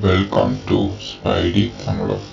welcome to Spidey Tamizham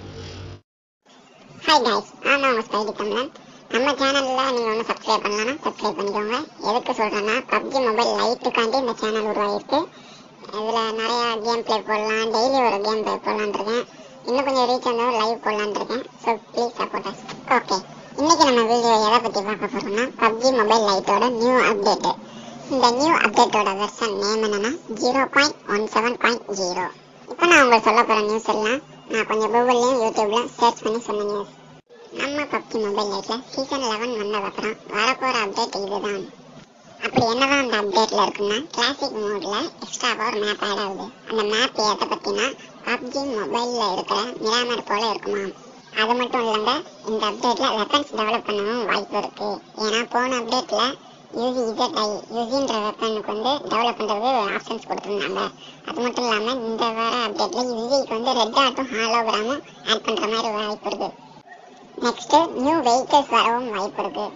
hi guys நான் தான் உங்கள் ஸ்பைடி தமிழன் நம்ம சேனலில் நீங்கள் ஒன்றும் சப்ஸ்கிரைப் பண்ணலன்னா சப்ஸ்கிரைப் பண்ணிக்கோங்க எதுக்கு சொல்கிறேன்னா பப்ஜி மொபைல் லைட்டுக்காண்டி இந்த சேனல் உருவாகிருக்கு இதில் நிறையா கேம் ப்ளே போடலாம் டெய்லி ஒரு கேம் ப்ளே போடலான்னு இருக்கேன் இன்னும் கொஞ்சம் ரீச் வந்தால் லைவ் போடலான்னு இருக்கேன் so please support us okay இன்றைக்கி நம்ம வீடியோ எதை பற்றி பார்க்க போகிறோம்னா பப்ஜி மொபைல் லைட்டோட நியூ அப்டேட்டு இந்த நியூ அப்டேட்டோட வெர்ஷன் நேம் என்னன்னா zero point one seven point zero இப்போ நான் உங்களுக்கு சொல்ல போகிற நியூஸ் எல்லாம் நான் கொஞ்சம் கூகுள்லையும் யூடியூப்லையும் சர்ச் பண்ணி சொன்ன நியூஸ் நம்ம பப்ஜி மொபைல் லைட்டில் சீசன் லெவன் வந்ததுக்கப்புறம் வரப்போகிற அப்டேட் இதுதான் அப்படி என்னதான் அந்த அப்டேட்டில் இருக்குன்னா கிளாசிக் மோடில் எக்ஸ்ட்ராவாக ஒரு மேப் ஆட் ஆகுது அந்த மேப் எதை பற்றினா பப்ஜி மொபைலில் இருக்கிற மிராமர் போல இருக்குமா அது மட்டும் இல்லைங்க இந்த அப்டேட்டில் வெப்பன்ஸ் டெவலப் பண்ணவும் வாய்ப்பு இருக்குது ஏன்னா போன அப்டேட்டில் யூசி இசட் ஐ யூசின்ற வெப்பனுக்கு வந்து டெவலப் பண்ணுறது ஆப்ஷன்ஸ் கொடுத்துருந்தாங்க அது மட்டும் இல்லாமல் இந்த வர அப்டேட்டில் யூசிக்கு வந்து ரெட் ஆட்டும் ஹாலோகிராமும் ஆட் பண்ணுற மாதிரி வாய்ப்பு இருக்குது நெக்ஸ்ட்டு நியூ வெஹிக்கிள்ஸ் வரவும் வாய்ப்பு இருக்குது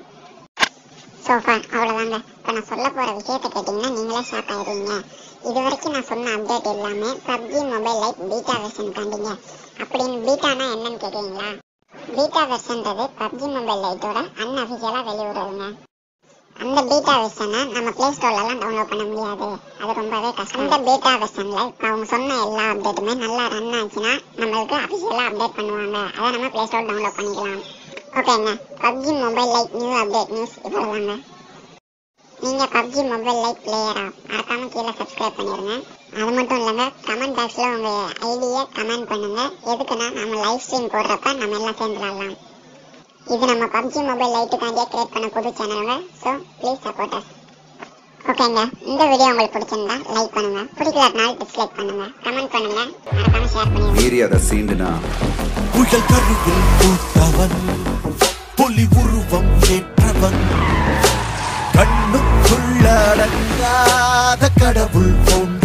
சோஃபா அவ்வளோதாங்க இப்போ நான் சொல்ல போகிற விஷயத்தை கேட்டிங்கன்னா நீங்களே ஷாக் ஆயிடுவீங்க இது வரைக்கும் நான் சொன்ன அப்டேட் எல்லாமே PUBG mobile lite beta version காண்டிங்க அப்படின்னு பீட்டானா என்னன்னு கேட்குறீங்களா பீட்டா வெர்ஷன்றது பப்ஜி மொபைல் லைட்டோட அன்அஃபிஷியலாக வெளியிடுறதுங்க அந்த பீட்டா வெர்ஷனை நம்ம ப்ளே ஸ்டோர்லலாம் டவுன்லோட் பண்ண முடியாது அது ரொம்பவே கஷ்டம் அந்த பீட்டா வெர்ஷனில் இப்போ அவங்க சொன்ன எல்லா அப்டேட்டுமே நல்லா ரன் ஆச்சுன்னா நம்மளுக்கு அஃபிஷியலாக அப்டேட் பண்ணுவாங்க அதை நம்ம ப்ளே ஸ்டோர் டவுன்லோட் பண்ணிக்கலாம் ஓகேங்க PUBG mobile lite new update news இவ்வளோதாங்க நீங்கள் பப்ஜி மொபைல் லைட் பிளேயரா மறக்காம கீழே சப்ஸ்கிரைப் பண்ணிடுங்க அது மட்டும் இல்லைங்க கமெண்ட் பாக்ஸில் உங்கள் ஐடியை கமெண்ட் பண்ணுங்க எதுக்குன்னா நம்ம லைவ் ஸ்ட்ரீம் போடுறப்ப நம்ம எல்லாம் சேர்ந்து விளாட்லாம் இது நம்ம பப்ஜி மொபைல் லைட்டுக்காண்டியே கிரியேட் பண்ண புது சேனலுங்க ஸோ ப்ளீஸ் சப்போர்ட் அஸ் ஓகேங்க இந்த வீடியோ உங்களுக்கு பிடிச்சிருந்தா லைக் பண்ணுங்க பிடிக்கலனாலும் டிஸ்லைக் பண்ணுங்க கமெண்ட் பண்ணுங்க மறக்காம ஷேர் பண்ணிடுங்க மீறி அதை சீண்டுனா புயல் கருவில் பூத்தவன் புலி உருவம் ஏற்றவன் கண்ணுக்குள்ள அடங்காத கடவுள் போன்ற